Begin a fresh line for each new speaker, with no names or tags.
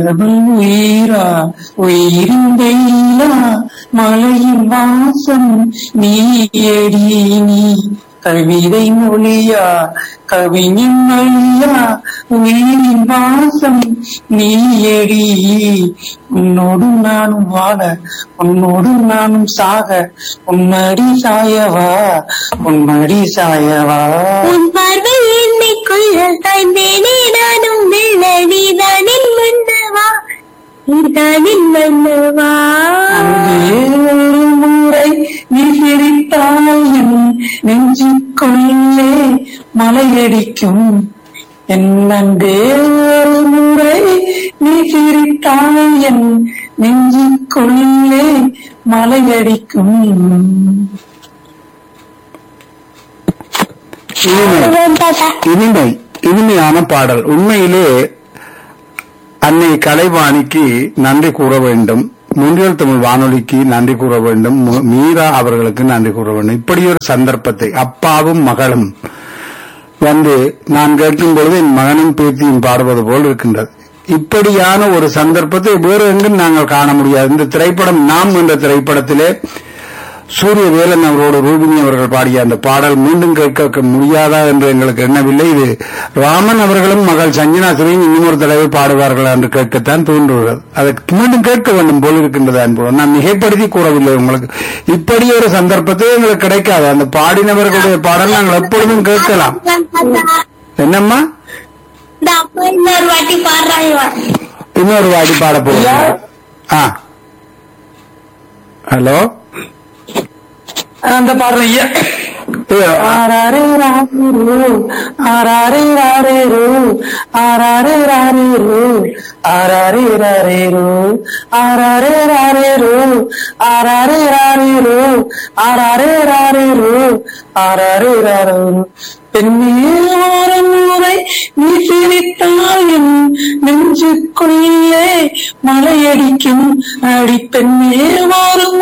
இரவில் உயிரா உயிரின் வெயிலா மலையின் வாசம் நீ எடி நீ கவிதை மொழியா கவிஞன் மொழியா உயிரின் வாசம் நீ எடி உன்னோடு நானும் வாழ உன்னோடு நானும் சாக உன்னடி சாயவா உன்னடி சாயவா
உன் பார்வை என்னைக்குள்ள சாய்ந்தேனே நானும் வெள்ளடிதானின் மன்னவா நீதானின் மன்னவா
அங்கே ஒரு முறை நீ சிரித்தாய் என் நெஞ்சுக்குள்ளே மலையடிக்கும் என் அன்பே ஒரு முறை நீ சிரித்தாய் என் நெஞ்சுக்குள்ளே மலையடிக்கும்
இனிமை
தாத்தா
இனிமை இனிமையான பாடல் உண்மையிலே அன்னை கலைவாணிக்கு நன்றி கூற வேண்டும் முன்றியல் தமிழ் வானொலிக்கு நன்றி கூற வேண்டும் மு- மீரா அவர்களுக்கு நன்றி கூற வேண்டும் இப்படி ஒரு சந்தர்ப்பத்தை அப்பாவும் மகளும் வந்து நான் கேட்கும் பொழுது என் மகனும் பேத்தியும் பாடுவது போல் இருக்கின்றது இப்படியான ஒரு சந்தர்ப்பத்தை வேறு எங்கும் நாங்கள் காண முடியாது இந்த திரைப்படம் நாம் என்ற திரைப்படத்திலே சூரிய வேலன் அவரோடு ரூபினி அவர்கள் பாடிய அந்த பாடல் மீண்டும் கேட்க முடியாதா என்று எங்களுக்கு எண்ணவில்லை இது ராமன் அவர்களும் மகள் சஞ்சனா சிவன் இன்னொரு தடவை பாடுவார்கள் என்று கேட்கத்தான் தோன்றுகிறது அதை மீண்டும் கேட்க வேண்டும் போல் இருக்கின்றது அன்பு நான் மிகைப்படுத்தி கூறவில்லை உங்களுக்கு இப்படி ஒரு சந்தர்ப்பத்தை எங்களுக்கு கிடைக்காது அந்த பாடினவர்களுடைய பாடல் நாங்கள் எப்பொழுதும் கேட்கலாம் என்னம்மா
இந்த அப்பா இன்னொரு வாட்டி பாடுறாங்க
இன்னொரு வாடி பாட போகிறோம் ஆ ஹலோ
அந்த பாடுறேன் ஐயா ஆராரே ராரேரோ, ஆராரே ராரேரோ, ஆராரே ராரேரோ, ஆராரே ராரேரோ, ஆராரே ராரேரோ, ஆராரே ராரேரோ, ஆராரே ராரேரோ, ஆராரே ராரோ. பெண்ணே ஒரு முறை நீ சிரித்தாயின் நெஞ்சுக்குள்ளே மலையடிக்கும் அடி பெண்ணே ஒரு